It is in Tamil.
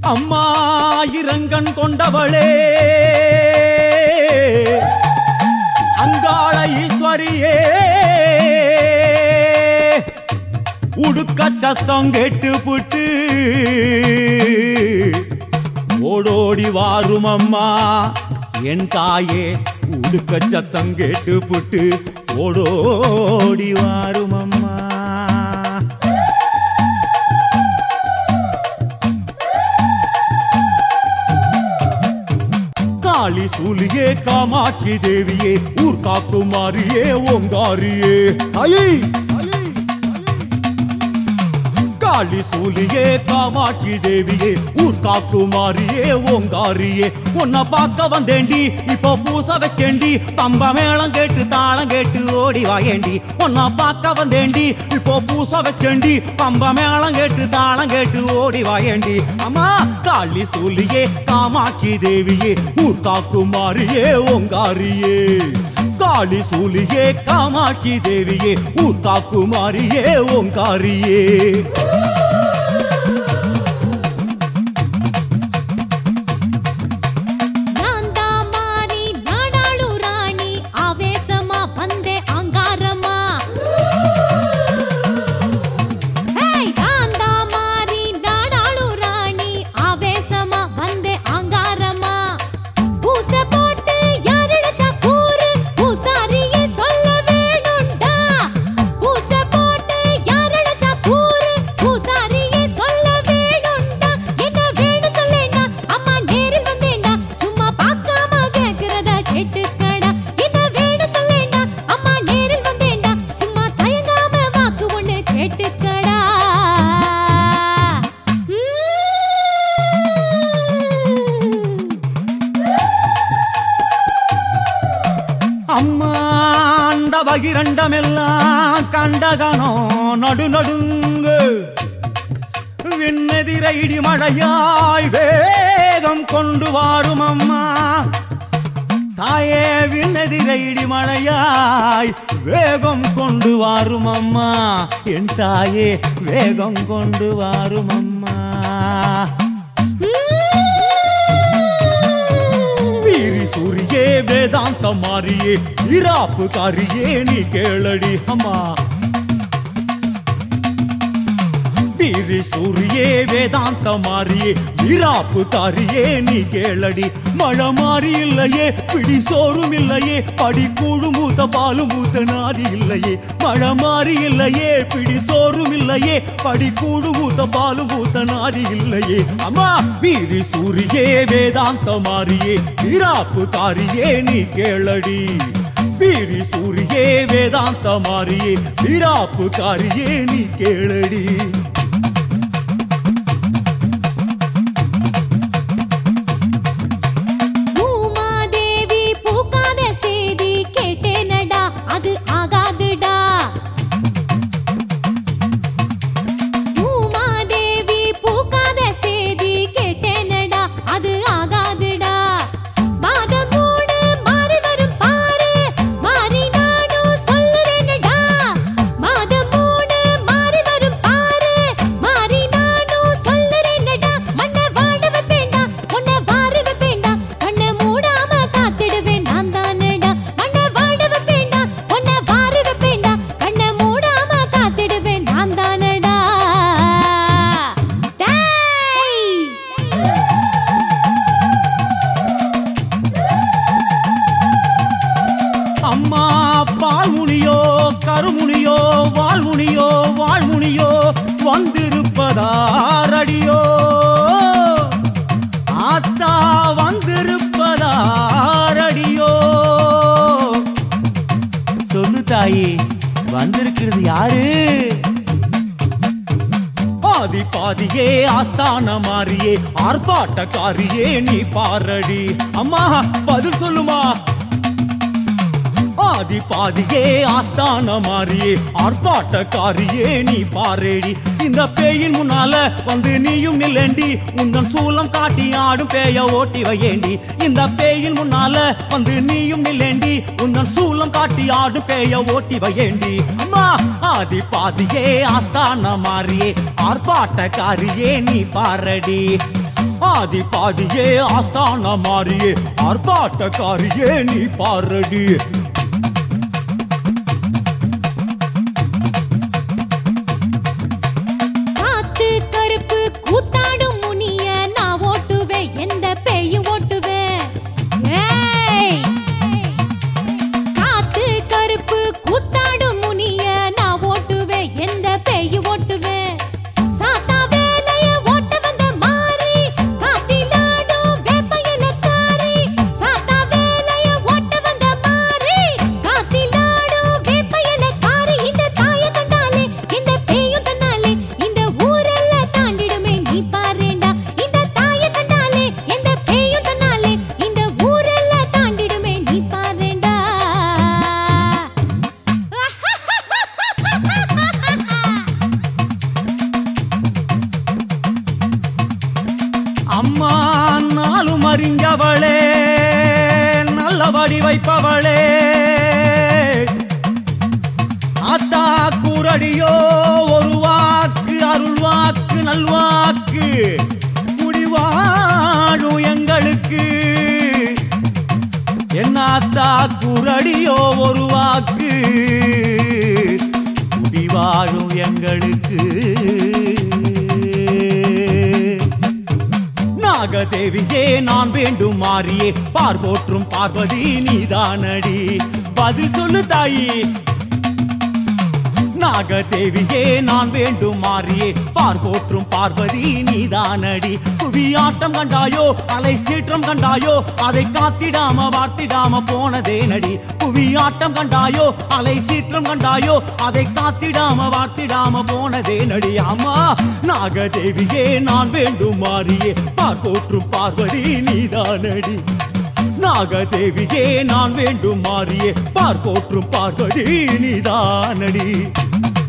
அம்மா இரங்கன் கொண்டவளே அங்காள ஈஸ்வரியே உடுக்க சத்தம் கேட்டு புட்டு ஓடோடி வாரும் அம்மா என் தாயே உடுக்க சத்தம் கேட்டு புட்டு ஓடோடி வாரும் அம்மா காளி சூலியே காமாட்சி தேவியே ஊர் காக்குமாரியே ஓங்காரியே தாயே காளி சூலியே காமாட்சி தேவியே ஊர் காக்குமாரியே ஓங்காரியே உன்னை பார்க்க வந்தேண்டி இப்போ பூச வச்சேண்டி தம்ப மேளம் கேட்டு தாளம் கேட்டு ஓடி வாயேண்டி உன்னை பார்க்க வந்தேண்டி இப்போ பூச வச்சேண்டி தம்ப மேளம் கேட்டு தாளம் கேட்டு ஓடி வாயேண்டி அம்மா காளி சூலியே காமாட்சி தேவியே ஊர் காக்குமாரியே ஓங்காரியே காளி சூலியே காமாட்சி தேவியே ஊர் காக்குமாரியே ஓங்காரியே நான்தா மாறி நாடாளு ராணி ஆவேசமா வந்தே அங்காரமா ஹேய் நான்தா மாறி நாடாளு ராணி ஆவேசமா வந்தே அங்காரமா பூச போட்டு யாரடச்சா கூறு பூசாரியே சொல்ல வேணும்டா பூச போட்டு யாரடச்சா கூறு பூசாரியே சொல்ல வேணும்டா என்ன வேணும் சொல்லேண்டா அம்மா நேரில் வந்தேண்டா சும்மா பார்க்காம கேக்குறத கேட்டுக்கடா என்ன வேணும் சொல்லேண்டா அம்மா நேரில் வந்தேண்டா சும்மா தயங்காம வாக்கு ஒண்ணு கேட்டுக்கடா அம்மா அண்ட பகிரண்டமெல்லாம் கண்டகனோ நடு நடுங்கு விண்ணெதிர இடி மழையாய் வேகம் கொண்டு வாரும் அம்மா தாயே விண்ணெதிர இடி மழையாய் வேகம் கொண்டு வாரும் அம்மா என் தாயே வேகம் கொண்டு வாரும் அம்மா வீரி சூரியே வேதாந்த மாறியே இராப்பு காரியே நீ கேளடி அம்மா வீரி சூரியே வேதாந்த மாறியே இராப்பு காரியே நீ கேளடி மழை மாறி இல்லையே பிடி சோறும் இல்லையே படி கூழு மூத்த பாலும் மூத்த நாதி இல்லையே மழை மாறி இல்லையே பிடி சோறும் இல்லையே படி கூழு மூத்த பாலும் மூத்த நாதி இல்லையே அம்மா வீரி சூரியே வேதாந்த மாறியே இராப்பு காரியே நீ கேளடி வீரி சூரியே வேதாந்த மாறியே இராப்பு காரியே நீ கேளடி பூமாதேவி பூக்காத செய்தி கேட்டேனடா அது ஆகாதுடா பூமாதேவி பூக்காத செய்தி கேட்டேனடா அது ஆகாதுடா மாதம் மூணு மாறி வரும் பாரு மாறி நானும் சொல்லுறேனடா மாதம் மூணு மாறி வரும் பாரு மாறி நானும் சொல்லுறேனடா மண்ணை வாட வைப்பேன்டா உன்னை வாரி வைப்பேன்டா கண்ணை மூடாம காத்திடுவேன் நான் தானடா மண்ணை வாட வைப்பேன்டா உன்னை வாரி வைப்பேன்டா கண்ணை மூடாம காத்திடுவேன் நான் தானடா டேய் அம்மா பால்முனியோ கருமுனியோ வால்முனியோ வாழ்முனியோ வந்திருப்பதாரடியோ ஆத்தா வந்திருப்பதாரடியோ சொல்லு தாயி வந்திருக்கிறது யாரு பாதி பாதியே ஆஸ்தான மாறியே ஆர்ப்பாட்டக்காரியே நீ பாரடி அம்மா பதில் சொல்லுமா பாதி பாதியே ஆஸ்தான மாறியே ஆர்ப்பாட்டக்காரியே நீ பாரேடி இந்த பேயின் முன்னால வந்து நீயும் நில்லண்டி உந்தன் சூலம் காட்டி ஆடும் பேய ஓட்டி வையேண்டி இந்த பேயின் முன்னால வந்து நீயும் நில்லண்டி உந்தன் சூலம் காட்டி ஆடும் பேய ஓட்டி வையேண்டி அம்மா ஆதி பாதியே ஆஸ்தான மாறியே ஆர்ப்பாட்டக்காரியே நீ பாரடி ஆதி பாடியே ஆஸ்தான மாறியே ஆர்ப்பாட்டக்காரியே நீ பாரடி காத்து கருப்பு கூத்தாடும் முனிய நான் ஓட்டுவேன் எந்த பேயும் ஓட்டுவேன் ஏய்! காத்து கருப்பு கூத்தாடும் முனிய நான் ஓட்டுவேன் எந்த பேயும் ஓட்டுவேன் சாத்தா வேலைய ஓட்ட வந்த மாறி காத்திலாடும் வேப்பையிலக்காரி சாத்தா வேலைய ஓட்ட வந்த மாறி காத்திலாடும் வேப்பையிலக்காரி இந்த தாய கண்டாலே இந்த பேயும் தன்னாலே இந்த ஊரெல்லாம் தாண்டிடுமே நீ பாருடா இந்த தாய கண்டாலே இந்த பேயும் தன்னாலே இந்த ஊரெல்லாம் தாண்டிடுமே நீ பாருடா அம்மா நாளும் அறிஞ்சவளே நல்லபடி வைப்பவளே ஆத்தா கூரடியோ ஒரு வாக்கு அருள் வாக்கு நல்வாக்கு முடிவாழும் எங்களுக்கு என்னாத்தா குரடியோ ஒரு வாக்கு முடிவாழும் எங்களுக்கு நாகதேவியே நான் வேண்டும் மாறியே பார் போற்றும் பார்வதி நீதானடி பதில் சொல்லு தாயி நாகதேவியே நான் வேண்டும் மாறியே பார் போற்றும் பார்வதி நீதானடி புவியாட்டம் கண்டாயோ அலை சீற்றம் கண்டாயோ அதை காத்திடாம வார்த்திடாம போனதே நடி புவியாட்டம் கண்டாயோ அலை சீற்றம் கண்டாயோ அதை காத்திடாம வார்த்திடாம போனதே நடி அம்மா நாகதேவியே நான் வேண்டும் மாறியே பார் போற்றும் பார்வதி நீதானடி நாகதேவியே நான் வேண்டும் மாறியே பார் போற்றும் பார்வதி நீதானடி